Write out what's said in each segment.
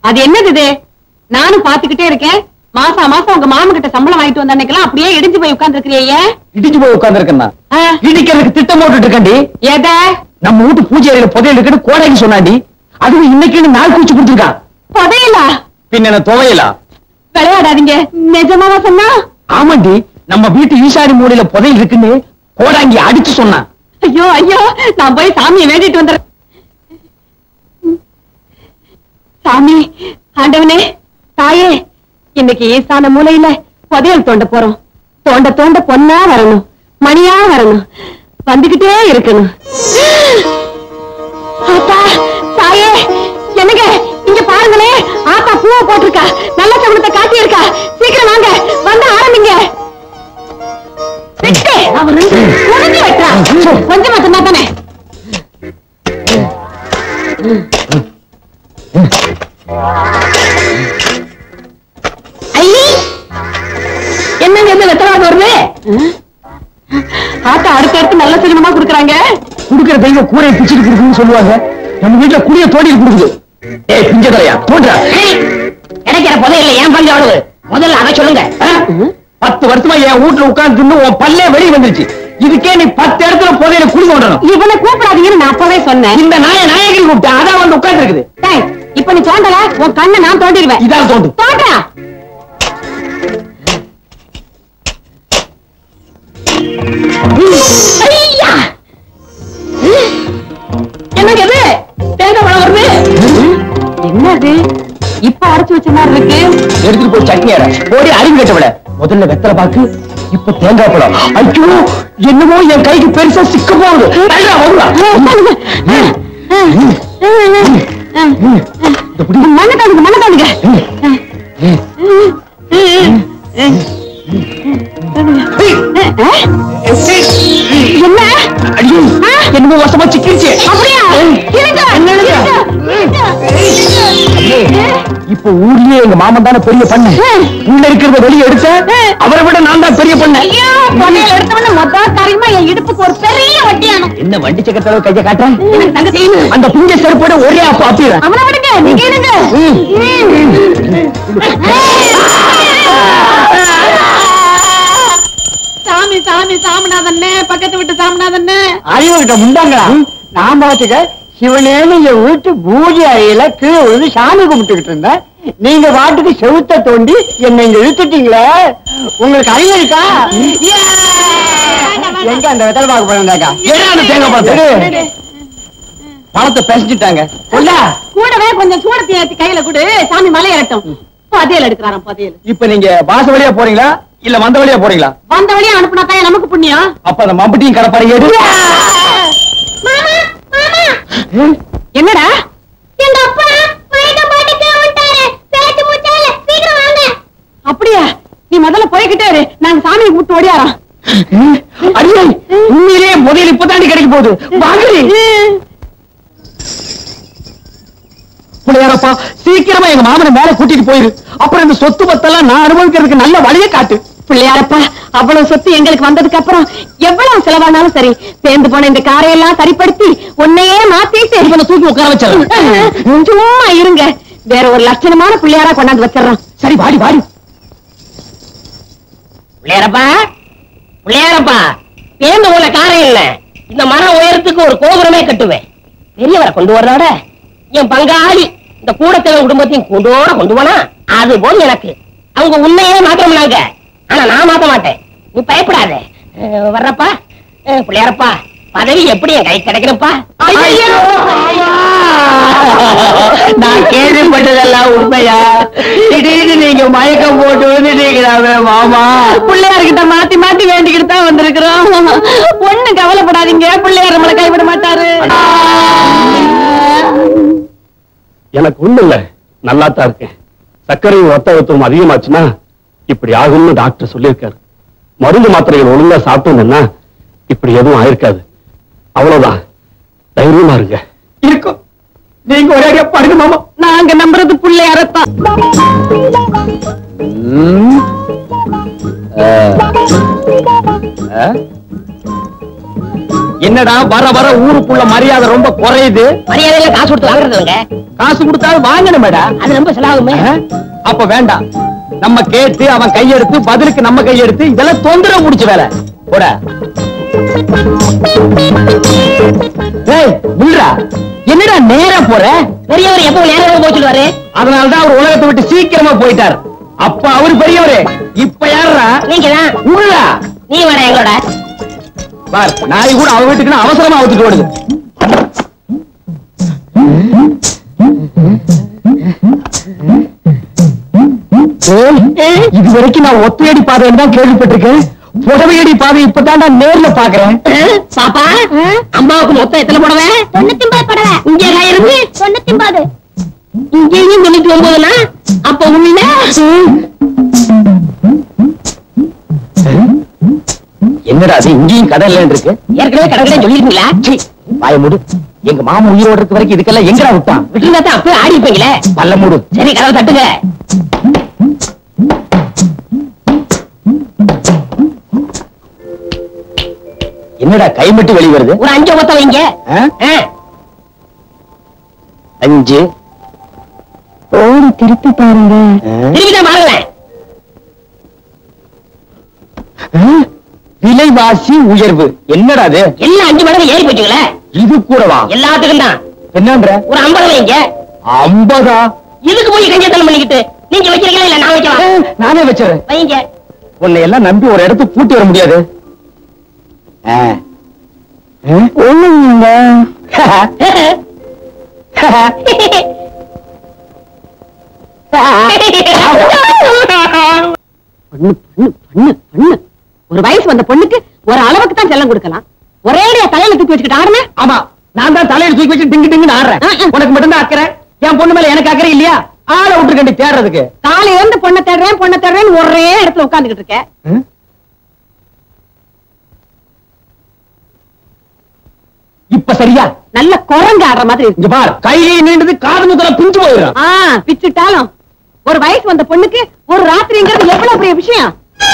அது என்னது இது நானும் பாத்துக்கிட்டே இருக்கேன் மாசா மாசம் உங்க மாமன் கிட்ட சம்பளம் வாங்கிட்டு வந்த அன்னைக்கெல்லாம் அப்படியே இடிஞ்சு போய் உட்கார்ந்து இடிச்சு போய் உட்கார்ந்துருக்கேன் இடிக்கிறதுக்கு திட்டம் போட்டுட்டு இருக்கேன்டி எத நம்ம வீட்டு பூஜை அறையில புதையல் இருக்குன்னு கோடைக்கு சொன்னாடி அதுவும் இன்னைக்குன்னு நாள் குச்சி கொடுத்துருக்கான் புதையலா பின்ன என்ன துவையலா விளையாடாதீங்க நிஜமாவா சொன்னா ஆமாண்டி நம்ம வீட்டு ஈசாரி மூலையில புதையல் இருக்குன்னு கோடாங்கி அடிச்சு சொன்னான் ஐயோ ஐயோ நான் போய் சாமியை வேண்டிட்டு வந்துடுறேன் சாமி ஆண்டவனே தாயே இன்னைக்கு ஈசான மூலையில புதையல் தோண்ட போறோம் தோண்ட தோண்ட பொன்னா வரணும் மணியா வரணும் வந்துகிட்டே இருக்கணும் ஆத்தா தாயே என்னங்க இங்க பாருங்களே ஆத்தா பூவை போட்டிருக்கா நல்ல சகுனத்தை காட்டி இருக்கா சீக்கிரம் வாங்க வந்து ஆரம்பிங்க விட்டு அவரு முடிஞ்சு வெட்டா கொஞ்சமா சொன்னா தானே ஐ என்னங்க இந்த வெத்தலாக வருது ஆத்தா அடுத்து அடுத்து நல்ல சினிமா குடுக்குறாங்க குடுக்கிற தெய்வம் கூரையை பிச்சுட்டு கொடுக்குன்னு சொல்லுவாங்க நம்ம வீட்டுல குடிய தோண்டிட்டு கொடுக்குது ஏய் பிஞ்ச தலையா தோன்றா கிடைக்கிற புதையில ஏன் பங்கு அவ்வளவு முதல்ல அதை சொல்லுங்க பத்து வருஷமா என் வீட்டுல உட்கார்ந்து தின்னு உன் பல்லே வெளியே வந்துருச்சு இதுக்கே நீ பத்து இடத்துல புதையில குடி தோண்டணும் இவனை கூப்பிடாதீங்கன்னு நான் அப்பவே சொன்னேன் இந்த நாய நாயகி கூப்பிட்டேன் அதான் வந்து உட்கார்ந்து இருக்குது டேய், இப்ப நீ தோண்டல உன் கண்ணை நான் தோண்டிடுவேன் இதான் தோண்டு தோன்றா ஐயா! என்னங்க இது தேங்காய் பழம் வருது என்னது இப்ப அரைச்சு வச்ச மாதிரி இருக்கு எடுத்துட்டு போய் சட்னி அரை ஓடி அறிவு கட்ட விட முதல்ல வெத்தலை பாக்கு இப்ப தேங்காய் பழம் ஐயோ என்னமோ என் கைக்கு பெருசா சிக்க போகுது நல்லா வருவா மண்ணை தாண்டுங்க மண்ணை தாண்டுங்க என்ன ஐயோ என்னமோ வசமா சிக்கிருச்சு அப்படியா இருங்க, இருங்க, இருங்க. இப்ப ஊர்லயே எங்க மாமன் தானே பெரிய பண்ண உள்ள இருக்கிறத வெளியே எடுத்த அவரை விட நான் தான் பெரிய பண்ண ஐயோ, புதையல் எடுத்தவொடனே மொத்த காரியமா என் இடுப்புக்கு ஒரு பெரிய வட்டியானம் என்ன வண்டி சக்கரத்தளவு கைய காட்டுறேன் எனக்கு தங்க செய்யணும் அந்த புஞ்ச செருப்போட ஒரே அப்ப அப்பிடுறேன் அவனை விடுங்க நீங்க இருங்க சாமி சாமி சாமிநாதண்ணே பக்கத்து விட்டு சாமிநாதண்ணே அறிவு கிட்ட முண்டாங்களா நான் பாத்துக்க சிவனேன்னு என் வீட்டு பூஜை அறையில கீழே விழுந்து சாமி கும்பிட்டுக்கிட்டு இருந்தேன் நீங்க பாட்டுக்கு செவுத்த தோண்டி என்னை இங்க இழுத்துட்டீங்களே உங்களுக்கு அறிவு இருக்கா எங்க அந்த வெத்தலை பார்க்க போறாங்க தேங்காய் பழத்தை பணத்தை பேசிட்டாங்க கூடவே கொஞ்சம் சூடத்தை ஏத்தி கையில கொடு சாமி மலையேறட்டும் புதையல் எடுக்கிறாராம் புதையல் இப்ப நீங்க வாச வழியா போறீங்களா இல்ல வந்த வழியா போறீங்களா வந்த வழியா அனுப்புனா தான் நமக்கு புண்ணியம் அப்ப அந்த மம்பட்டியும் கடப்பாரு எடு என்னடா எங்க அப்பா மயக்க போட்டுட்டு வந்துட்டாரு பேச்சு மூச்சால சீக்கிரம் வாங்க அப்படியா நீ முதல்ல போய்கிட்டே இரு நாங்க சாமியை கூப்பிட்டு ஓடியாரோம் அடியே உண்மையிலேயே முதல் இப்பதாண்டி கிடைக்க போகுது வாங்கடி பிள்ளையாரப்பா சீக்கிரமா எங்க மாமனை மேல கூட்டிட்டு போயிரு அப்புறம் இந்த சொத்து பத்தெல்லாம் நான் அனுபவிக்கிறதுக்கு நல்ல வழியை காட்டு பிள்ளையாரப்பா அவ்வளவு சொத்து எங்களுக்கு வந்ததுக்கு அப்புறம் எவ்வளவு செலவானாலும் சரி சேர்ந்து போன இந்த காரையெல்லாம் சரிப்படுத்தி உன்னையே மாத்திட்டு இவனை தூக்கி உட்கார வச்சிடறேன் சும்மா இருங்க வேற ஒரு லட்சணமான பிள்ளையாரா கொண்டாந்து வச்சிடறோம் சரி வாடி வாடி பிள்ளையாரப்பா பிள்ளையாரப்பா பேருந்து உள்ள காரம் இல்ல இந்த மர உயரத்துக்கு ஒரு கோபுரமே கட்டுவேன் பெரியவரை கொண்டு வர்றோட என் பங்காளி இந்த கூடத்தேவ குடும்பத்தையும் கொண்டோட கொண்டு போனா அது போல் எனக்கு அவங்க உன்னையே மாத்திரம்னாங்க ஆனா நான் மாத்த மாட்டேன் நீ பயப்படாத அஹ், வர்றப்பா அஹ், பிள்ளையாரப்பா பதவி எப்படி என் கை கிடைக்கிறப்பா நான் கேள்விப்பட்டதெல்லாம் உண்மையா திடீர்னு நீங்க மயக்கம் போட்டு வந்துட்டீங்களாவே மாமா பிள்ளையார்கிட்ட மாத்தி மாத்தி வேண்டிக்கிட்டு தான் வந்திருக்கிறோம் ஒண்ணு கவலைப்படாதீங்க பிள்ளையார் நம்மளை கைவிட மாட்டாரு எனக்கு ஒண்ணு இல்ல நல்லா தான் இருக்கேன் சர்க்கரையும் ரத்த அழுத்தம் அதிகமாச்சுன்னா இப்படி ஆகும்னு டாக்டர் சொல்லியிருக்காரு மருந்து மாத்திரைகள் ஒழுங்கா சாப்பிட்டோம்னா இப்படி எதுவும் ஆயிருக்காது அவ்வளவுதான் தைரியமா இருங்க இருக்கும் நீங்க ஒரே அடியா பாருங்க மாமா நாங்க நம்புறது பிள்ளையாரத்தான் என்னடா வர வர ஊருக்குள்ள மரியாதை ரொம்ப குறையுது மரியாதையில காசு கொடுத்து வாங்குறதுங்க காசு கொடுத்தாலும் வாங்கணுமேடா அது ரொம்ப செலவாகுமே ஆஹா. அப்ப வேண்டாம் நம்ம கேட்டு அவன் கையெடுத்து பதிலுக்கு நம்ம கையெடுத்து இதெல்லாம் தொந்தரவு முடிச்ச வேலை போட ஏய் வில்றா என்னடா நேரா போற பெரியவர் எப்போ நேரம் போய் சொல்லுவாரு அதனாலதான் அவர் உலகத்தை விட்டு சீக்கிரமா போயிட்டார் அப்ப அவர் பெரியவரு இப்ப யாருடா நீங்க தான் உள்ளா நீ வர எங்களோட பார் நாய் கூட அவ வீட்டுக்கு அவசரமா அவுத்துட்டு ஓடுது ஏய், இது வரைக்கும் நான் ஒத்தையடி பாதைன்னு தான் கேள்விப்பட்டிருக்கேன் புடவையடி பாதை இப்பதான் நான் நேர்ல பாக்குறேன் பாப்பா அம்மாவுக்கு மொத்தம் எத்தனை புடவை தொண்ணூத்தி ஒன்பது படவை இங்க இருந்து தொண்ணூத்தி ஒன்பது இங்கேயும் தொண்ணூத்தி ஒன்பதுனா அப்ப உள்ள என்னடா அது இங்கேயும் கடல்ல இருக்கு ஏற்கனவே கடற்கரை சொல்லிருக்கீங்களா சீ, வாய மூடு எங்க மாமன் உயிரோட இருக்க வரைக்கும் இதுக்கெல்லாம் எங்கடா விட்டான் விட்டுருந்தா தான் அப்பவே ஆடி இருப்பீங்களே பல்ல மூடு சரி கதவை தட்டுங்க என்னடா கை மட்டும் வெளிய வருது ஒரு அஞ்சு மொத்தம் வைங்க ஆ? ஆ, அஞ்சு ஓடி திருப்பி பாருங்க ஆ? திரும்பிதான் மாறுங்களேன் ஆ? விலைவாசி உயர்வு என்னடா அது எல்லாம் அஞ்சு மடங்கு ஏறி போச்சுங்களே இது கூடவா எல்லாத்துக்கும் தான் என்னன்ற ஒரு ஐம்பது வைங்க ஐம்பதா இதுக்கு போய் கஞ்சத்தனம் பண்ணிக்கிட்டு நீங்க வைக்கிறீங்களா இல்ல நான் ஆ, வைக்கலாம் நானே வச்சுறேன் வைங்க உன்னை எல்லாம் நம்பி ஒரு இடத்துக்கு பூட்டி வர முடியாது ஆ. ஆ? ஒண்ணுங்க பண்ணு பண்ணு பண்ணு பண்ணு ஒரு வயசு வந்த பொண்ணுக்கு ஒரு அளவுக்கு தான் செல்லம் கொடுக்கலாம் ஒரேடியா தலையில தூக்கி வச்சுக்கிட்டு ஆடுன ஆமா நான் தான் தலையில தூக்கி வச்சு டிங்கு டிங்குன்னு ஆடுறேன் ஆ, ஆ. உனக்கு மட்டும்தான் அக்கறை என் பொண்ணு மேல எனக்கு அக்கறை இல்லையா ஆளை விட்டுருக்கண்டி தேடுறதுக்கு காலையில இருந்து பொண்ணை தேடுறேன் பொண்ணை தேடுறேன்னு ஒரே இடத்துல உட்கார்ந்துகிட்டு இருக்க ஆ? இப்ப சரியா நல்ல குரங்கு ஆடுற மாதிரி இருக்கு இங்க பார் கையை நீண்டது காது முதல்ல பிஞ்சு போயிடும் ஆ பிச்சுட்டாலும் ஒரு வயசு வந்த பொண்ணுக்கு ஒரு ராத்திரிங்கிறது எவ்வளவு பெரிய விஷயம்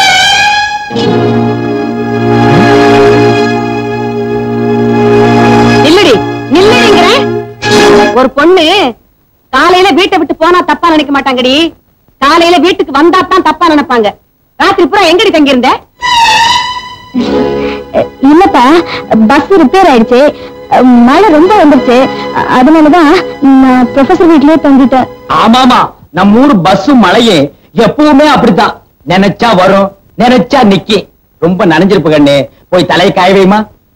நில்லுடி நில்லுடிங்கிற ஒரு பொண்ணு காலையில வீட்டை விட்டு போனா தப்பா நினைக்க மாட்டாங்கடி காலையில வீட்டுக்கு வந்தா தான் தப்பா நினைப்பாங்க ராத்திரி பூரா எங்கடி தங்கியிருந்த இல்லப்பா பஸ் ரிப்பேர் ஆயிடுச்சு மழை ரொம்ப வந்துருச்சு அதனாலதான் நான் ப்ரொஃபசர் வீட்லயே தங்கிட்டேன் ஆமாமா நம்ம ஊர் பஸ் மழையே எப்பவுமே அப்படித்தான் நினைச்சா வரும் நினைச்சா நிக்கி ரொம்ப நனைஞ்சிருப்பு கண்ணு போய் தலையை காய வைமா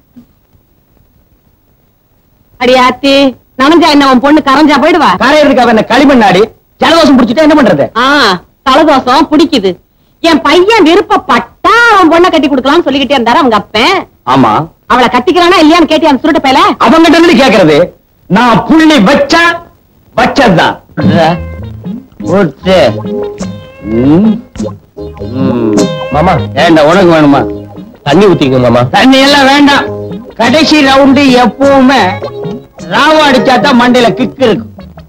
அடி ஆத்தி நனைஞ்சா என்ன உன் பொண்ணு கரைஞ்சா போயிடுவா காரையறதுக்கு அவன் களிமண் நாடி ஜலதோஷம் பிடிச்சிட்டா என்ன பண்றது ஆ தலதோஷம் பிடிக்குது என் பையன் விருப்பப்பட்டா அவன் பொண்ணை கட்டி கொடுக்கலாம்னு சொல்லிக்கிட்டே இருந்தாரு அவங்க அப்பன் ஆமா அவளை கட்டிக்கிறானா இல்லையான்னு கேட்டி அந்த சுருட்ட பையல அவங்கிட்ட இருந்து கேக்குறது நான் புள்ளி வச்சா வச்சதுதான் மாமா ஏண்டா உனக்கு வேணுமா தண்ணி ஊத்திங்க மாமா தண்ணி எல்லாம் வேண்டாம் கடைசி ரவுண்டு எப்பவுமே ராவ அடிச்சா தான் மண்டையில கிக்கு இருக்கும்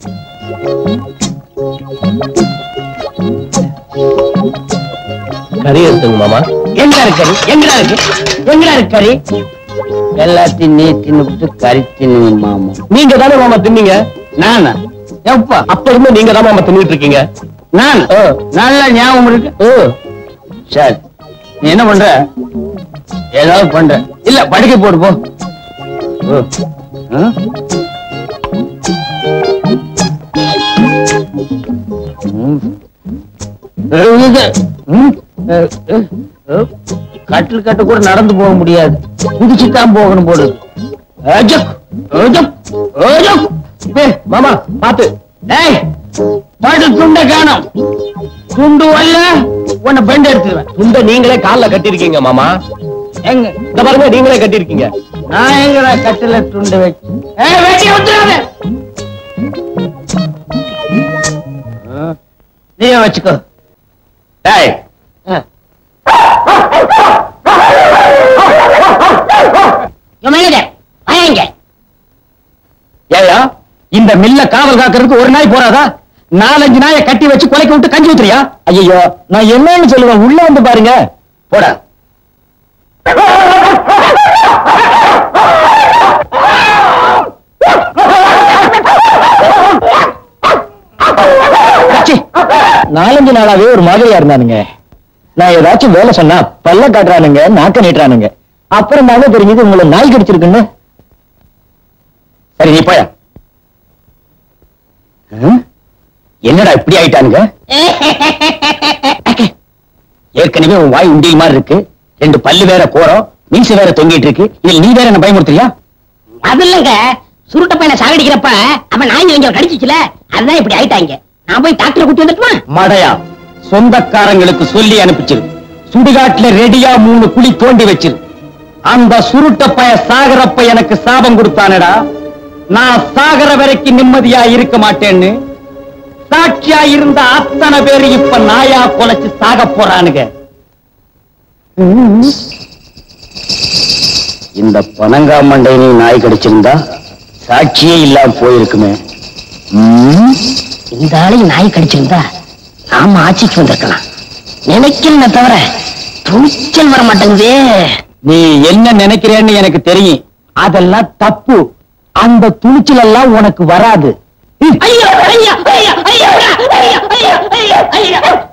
கறி எடுத்துங்க மாமா எங்க இருக்கு கறி எங்கடா இருக்கு எங்கடா இருக்கு கறி எல்லாத்தையும் நீ தின்னுபிட்டு கறி தின்னு மாமா நீங்க தானே மாமா தின்னீங்க நானா எப்பா அப்ப இருந்து நீங்க தான் மாமா தின்னுட்டு இருக்கீங்க நான் ஆ. நல்ல ஞாபகம் இருக்கு ஓ, சரி நீ என்ன பண்ற ஏதாவது பண்ற இல்ல படுக்கை போடு போ ஓ. ஆ? ம். இது, ம். அஹ், அஹ், அஹ். கட்டில் கட்டு கூட நடந்து போக முடியாது குதிச்சுதான் போகணும் போடு அஜக், அஜக், அஜக். ஏய், மாமா பாத்து டேய் படு துண்ட காணோம் துண்டு வரல உன்னை பெண்ட் எடுத்துருவேன் இந்த நீங்களே கால்ல கட்டிருக்கீங்க மாமா எங்க இந்த பாருங்க நீங்களே கட்டிருக்கீங்க நான் எங்கடா கட்டில துண்டு வச்சு ஏய் வெட்டி விட்டுறாத நீயே வச்சுக்கோ டேய் மேனேஜர் வாங்க ஏயா இந்த மில்ல காவல் காக்கிறதுக்கு ஒரு நாய் போறாதா நாலஞ்சு நாயை கட்டி வச்சு கொலைக்க விட்டு கஞ்சி ஊத்துறியா ஐயோ நான் என்னன்னு சொல்லுவேன் உள்ள வந்து பாருங்க போடா ச்சீ, நாலஞ்சு நாளாவே ஒரு மாதிரியா இருந்தானுங்க நான் ஏதாச்சும் வேலை சொன்னா பல்ல காட்டுறானுங்க நாக்க நீட்டுறானுங்க அப்புறம் தானே தெரிஞ்சது உங்களை நாய் கடிச்சிருக்குன்னு சரி நீ போயா ம்? என்னடா இப்படி ஆயிட்டானுங்க ஏற்கனவே உன் வாய் உண்டியல் மாதிரி இருக்கு ரெண்டு பல்லு வேற கோரம் மீசு வேற தொங்கிட்டு இருக்கு இதுல நீ வேற என்ன பயமுறுத்துறியா அது இல்லங்க சுருட்ட பையனை சாகடிக்கிறப்ப அவன் நாய் இங்க கடிச்சிச்சுல அதுதான் இப்படி ஆயிட்டாங்க நான் போய் டாக்டரை கூட்டி வந்துட்டுமா மடையா சொந்தக்காரங்களுக்கு சொல்லி அனுப்பிச்சிரு சுடுகாட்டுல ரெடியா மூணு குழி தோண்டி வச்சிரு அந்த சுருட்ட பய சாகரப்ப எனக்கு சாபம் கொடுத்தானடா நான் சாகர வரைக்கும் நிம்மதியா இருக்க மாட்டேன்னு சாட்சியா இருந்த அத்தனை பேரு இப்ப நாயா கொலைச்சு சாக போறானுங்க இந்த பனங்காமண்டை நீ நாய் கடிச்சிருந்தா சாட்சியே இல்லாம போயிருக்குமே ம்? இந்த ஆளையும் நாய் கடிச்சிருந்தா நாம ஆட்சிக்கு வந்திருக்கலாம் நினைக்கிறேன் தவிர துணிச்சல் வர மாட்டேங்குதே நீ என்ன நினைக்கிறேன்னு எனக்கு தெரியும் அதெல்லாம் தப்பு அந்த துணிச்சல் எல்லாம் உனக்கு வராது ஐயோ ஐயா ஐயா ஐயா ஐயா ஐயா ஐயா ஐயா